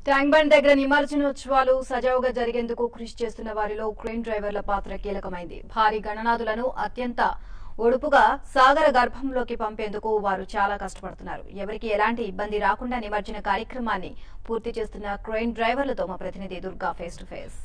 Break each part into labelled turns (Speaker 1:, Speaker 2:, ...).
Speaker 1: tank bund దగ్గర నిమజ్జనోత్సవాలు సజావుగా జరిగేందుకు కృషి చేస్తున్న వారిలో క్రేన్ డ్రైవర్ల పాత్ర కీలకమైంది భారీ గణనాదులను అత్యంత ఒడుపుగా సాగర గర్భంలోకి పంపేందుకు వారు చాలా కష్టపడుతున్నారు ఎవరికి ఎలాంటి ఇబ్బంది రాకుండా నిమజ్జన కార్యక్రమాన్ని పూర్తి చేస్తున్న క్రేన్ డ్రైవర్లతో మా ప్రతినిధి దుర్గా ఫేస్ టు ఫేస్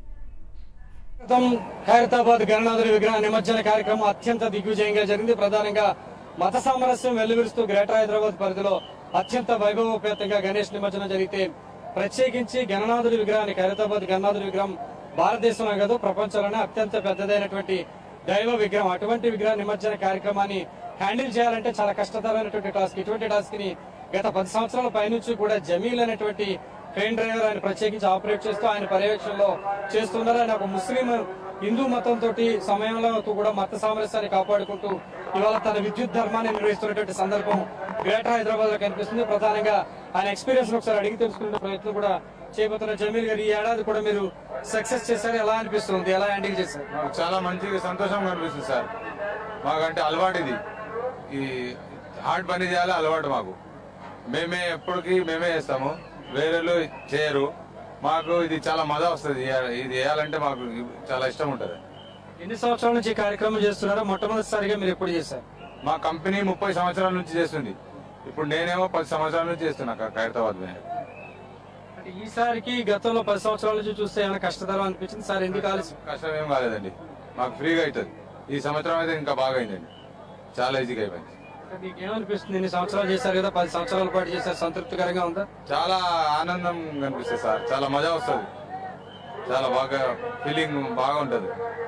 Speaker 2: క్రితం ఖైరతాబాద్ గణనాథుడి విగ్రహ నిమజ్జన కార్యక్రమం అత్యంత దిగ్విజయంగా జరిగింది ప్రధానంగా మత సామరస్యం వెల్లువిరుస్తూ గ్రేటర్ హైదరాబాద్ పరిధిలో అత్యంత వైభవోపేతంగా గణేష్ నిమజ్జనం జరిగితే ప్రత్యేకించి గణనాథుడి విగ్రహాన్ని ఖైరతాబాద్ గణనాథుడి విగ్రహం భారతదేశంలో కాదు ప్రపంచంలోనే అత్యంత పెద్దదైనటువంటి దైవ విగ్రహం అటువంటి విగ్రహ నిమజ్జన కార్యక్రమాన్ని హ్యాండిల్ చేయాలంటే చాలా కష్టతరమైనటువంటి టాస్క్ ఇటువంటి టాస్క్ ని గత పది సంవత్సరాల పైనుంచి కూడా జమీల్ అనేటువంటి ట్రైన్ డ్రైవర్ ఆయన ప్రత్యేకించి ఆపరేట్ చేస్తూ ఆయన పర్యవేక్షణలో చేస్తున్నారు ఆయన ఒక ముస్లిం హిందూ మతం తోటి సమయంలో కూడా మత సామరస్యాన్ని కాపాడుకుంటూ ఇవాళ తన విద్యుత్ ధర్మాన్ని నిర్వహిస్తున్నటువంటి సందర్భం గ్రేటర్ హైదరాబాద్ లో కనిపిస్తుంది ప్రధానంగా ఆయన ఎక్స్పీరియన్స్ ఒకసారి అడిగి తెలుసుకునే ప్రయత్నం కూడా చేయబోతున్న జమీల్ గారు ఈ ఏడాది కూడా మీరు సక్సెస్ చేశారు ఎలా అనిపిస్తుంది ఎలా హ్యాండిల్ చేశారు
Speaker 3: మాకు చాలా మంచిగా సంతోషంగా అనిపిస్తుంది సార్ మాకంటే అలవాటు ఇది ఈ హార్డ్ పని చేయాలి అలవాటు మాకు మేమే ఎప్పటికీ మేమే చేస్తాము వేరేలు చేయరు మాకు ఇది చాలా మజా వస్తుంది ఇది చేయాలంటే మాకు చాలా ఇష్టం ఉంటుంది
Speaker 2: ఎన్ని సంవత్సరాల నుంచి ఈ కార్యక్రమం చేస్తున్నారో మొట్టమొదటిసారిగా మీరు ఎప్పుడు చేశారు
Speaker 3: మా కంపెనీ ముప్పై సంవత్సరాల నుంచి చేస్తుంది ఇప్పుడు నేనేమో పది సంవత్సరాల నుంచి చేస్తున్నా క- ఖైరతాబాద్ మీద
Speaker 2: అంటే ఈసారికి గతంలో పది సంవత్సరాల నుంచి చూస్తే ఏమైనా కష్టతరం అనిపించింది సార్ ఎందుకు ఆలస్యం
Speaker 3: కష్టం ఏం కాలేదండి మాకు ఫ్రీగా అవుతుంది ఈ సంవత్సరం అయితే ఇంకా బాగా అయిందండి చాలా ఈజీగా అయిపోయింది
Speaker 2: మీకు ఏమనిపిస్తుంది ఇన్ని సంవత్సరాలు చేశారు కదా పది సంవత్సరాల పాటు చేశారు సంతృప్తికరంగా ఉందా
Speaker 3: చాలా ఆనందం కనిపిస్తుంది సార్ చాలా మజా వస్తుంది చాలా బాగా ఫీలింగ్ బాగా ఉంటది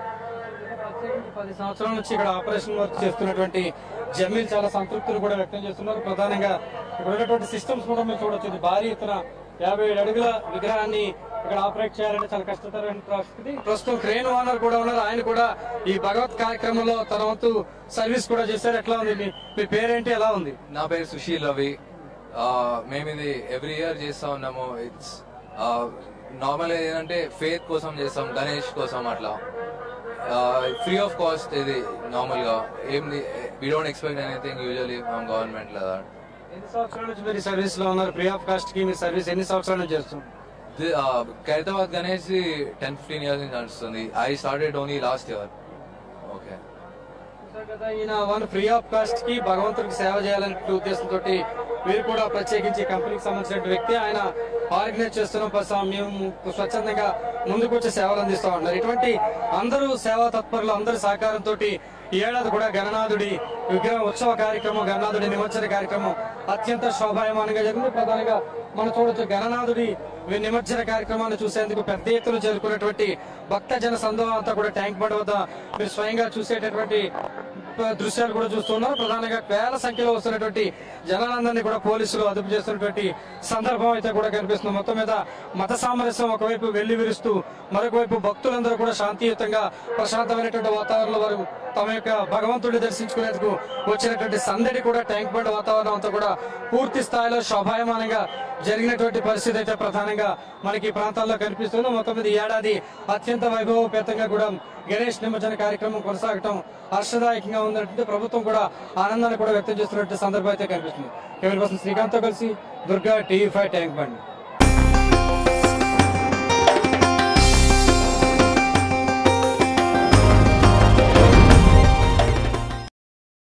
Speaker 2: పది సంవత్సరాల నుంచి ఇక్కడ ఆపరేషన్ వర్క్ చేస్తున్నటువంటి జమీల్ చాలా సంతృప్తిని కూడా వ్యక్తం చేస్తున్నారు ప్రధానంగా ఇక్కడ ఉన్నటువంటి సిస్టమ్స్ కూడా మీరు చూడొచ్చు ఇది భారీ ఎత్తున యాభై ఏడు అడుగుల విగ్రహాన్ని ఇక్కడ ఆపరేట్ చేయాలంటే చాలా కష్టతరమైన పరిస్థితి ప్రస్తుతం క్రేన్ ఓనర్ కూడా ఉన్నారు ఆయన కూడా ఈ భగవత్ కార్యక్రమంలో తన వంతు సర్వీస్ కూడా చేశారు ఎట్లా ఉంది మీ మీ పేరేంటి ఎలా ఉంది
Speaker 4: నా పేరు సుశీల్ రవి ఆ, మేము ఇది ఎవ్రీ ఇయర్ చేస్తా ఉన్నాము ఇట్స్ నార్మల్ ఏంటంటే ఫేత్ కోసం చేస్తాం గణేష్ కోసం అట్లా ఫ్రీ ఆఫ్ కాస్ట్ ఇది నార్మల్ గా ఏం we don't expect anything usually from government లేదా
Speaker 2: ఎన్ని సంవత్సరాల నుంచి మీరు సర్వీస్ లో ఉన్నారు ఫ్రీ ఆఫ్ కాస్ట్ కి మీ సర్వీస్ ఎన్ని సంవత్సరాల నుంచి చేస్తుంది
Speaker 4: Khairatabad Ganesh ten fifteen years నుంచి నడుస్తుంది I started only last year okay
Speaker 2: చూశారు కదా ఈయన వన్ ఫ్రీ ఆఫ్ కాస్ట్ కి భగవంతుడికి సేవ చేయాలనే ఉద్దేశంతో వీరు కూడా ప్రత్యేకించి కంపెనీకి సంబంధించిన వ్యక్తి ఆయన ఆర్గనైజ్ చేస్తున్న ప- మేము స్వచ్ఛందంగా ముందుకు వచ్చి సేవలు అందిస్తా ఉన్నారు ఇటువంటి అందరూ సేవా తత్పరులు అందరి సహకారంతో ఈ ఏడాది కూడా గణనాథుడి విగ్రహ ఉత్సవ కార్యక్రమం గణనాథుడి నిమజ్జన కార్యక్రమం అత్యంత శోభాయమానంగా జరిగింది ప్రధానంగా మనం చూడొచ్చు గణనాథుడి వి- నిమజ్జన కార్యక్రమాన్ని చూసేందుకు పెద్ద ఎత్తున చేరుకున్నటువంటి భక్త జన సందోహం అంతా కూడా ట్యాంక్ బండ్ వద్ద మీరు స్వయంగా చూసేటటువంటి ప- దృశ్యాలు కూడా చూస్తున్నారు ప్రధానంగా వేల సంఖ్యలో వస్తున్నటువంటి జనాలందరినీ కూడా పోలీసులు అదుపు చేస్తున్నటువంటి సందర్భం అయితే కూడా కనిపిస్తుంది మొత్తం మీద మత సామరస్యం ఒకవైపు వెళ్లి విరుస్తూ మరొక వైపు భక్తులందరూ కూడా శాంతియుతంగా ప్రశాంతమైనటువంటి వాతావరణంలో వారు తమ యొక్క భగవంతుడిని దర్శించుకునేందుకు వచ్చినటువంటి సందడి కూడా ట్యాంక్ బండ్ వాతావరణం అంతా కూడా పూర్తి స్థాయిలో శోభాయమానంగా జరిగినటువంటి పరిస్థితి అయితే ప్రధానంగా మనకి ఈ ప్రాంతాల్లో కనిపిస్తుంది మొత్తం మీద ఈ ఏడాది అత్యంత వైభవపేతంగా కూడా గణేష్ నిమజ్జన కార్యక్రమం కొనసాగటం హర్షదాయకంగా ఉందంటే ప్రభుత్వం కూడా ఆనందాన్ని కూడా వ్యక్తం చేస్తున్నట్టు సందర్భం అయితే కనిపిస్తుంది కెమెరా పర్సన్ శ్రీకాంత్ తో కలిసి Durga TV five Tank bund